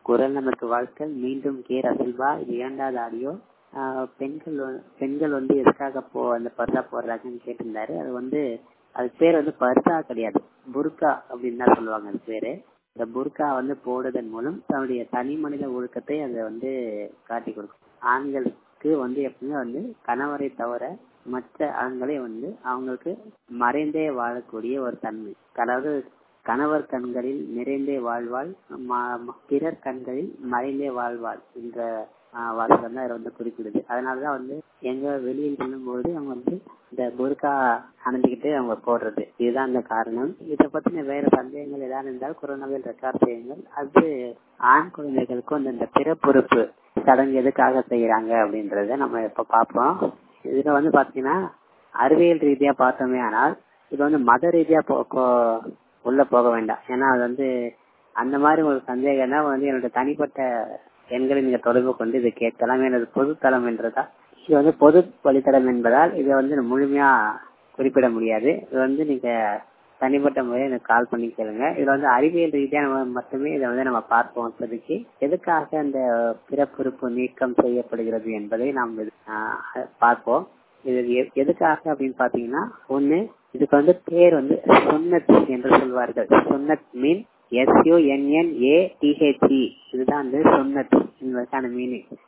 குரல் நமக்கு வாழ்க்கை மீண்டும் கே ரசில்வா இது இரண்டாவது ஆடியோ பெண்கள் வ- பெண்கள் வந்து எதுக்காக போ அந்த பர்தா போடுறாங்கன்னு கேட்டிருந்தாரு அது வந்து அது பேர் வந்து பர்தா கிடையாது புர்கா அப்படின்னு தான் சொல்லுவாங்க அது பேரு இந்த புர்கா வந்து போடுவதன் மூலம் தன்னுடைய தனி மனித ஒழுக்கத்தை அதை வந்து காட்டி கொடுக்கும் ஆண்களுக்கு வந்து எப்பவுமே வந்து கணவரை தவிர மற்ற ஆண்களை வந்து அவங்களுக்கு மறைந்தே வாழக்கூடிய ஒரு தன்மை அதாவது கணவர் கண்களில் நிறைந்தே வாழ்வாள் ம- ம- பிறர் கண்களில் மறைந்தே வாழ்வாள் என்ற ஆஹ், வாசகம் தான் இதில் வந்து குறிப்பிடுது அதனாலதான் வந்து எங்க வெளியில் செல்லும்போது அவங்க வந்து இந்த புர்கா அணிஞ்சுக்கிட்டு அவங்க போடுறது இதுதான் அந்த காரணம் இதை பத்தின வேற சந்தேகங்கள் ஏதாவது இருந்தால் கொரோனாவில் ரெக்கார்ட் செய்யுங்கள் அது ஆண் குழந்தைகளுக்கு வந்து இந்த பிறப்புறுப்பு சடங்கு எதுக்காக செய்யறாங்க அப்படின்றத நம்ம இப்ப பார்ப்போம் இதுல வந்து பாத்தீங்கன்னா அறிவியல் ரீதியா பார்த்தோமே ஆனால் இது வந்து மத ரீதியா போ- போ- உள்ள போக வேண்டாம் ஏன்னா அது வந்து அந்த மாதிரி ஒரு சந்தேகம்னா வந்து என்னோட தனிப்பட்ட எண்களை நீங்க தொடர்பு கொண்டு இதை கேட்கலாம் எனது பொதுத்தளம் என்றதா இது வந்து பொது வழித்தடம் என்பதால் இதை வந்து முழுமையா குறிப்பிட முடியாது இது வந்து நீங்க தனிப்பட்ட முறையில் எனக்கு கால் பண்ணி கேளுங்க இதுல வந்து அறிவியல் ரீதியா நம்ம மட்டுமே இதை வந்து நம்ம பார்ப்போம் இப்போதைக்கு எதுக்காக அந்த பிறப்புறுப்பு நீக்கம் செய்யப்படுகிறது என்பதை நாம் இது- ஆஹ் பார்ப்போம் இது எ- எதுக்காக அப்படின்னு பாத்தீங்கன்னா ஒண்ணு இதுக்கு வந்து பேர் வந்து சுன்னத் என்று சொல்வார்கள் சுன்னத் மீன் எஸ்யூஎன்என் ஏ டிஹெச்இ இதுதான் வந்து சுன்னத் என்பதற்கான மீனிங்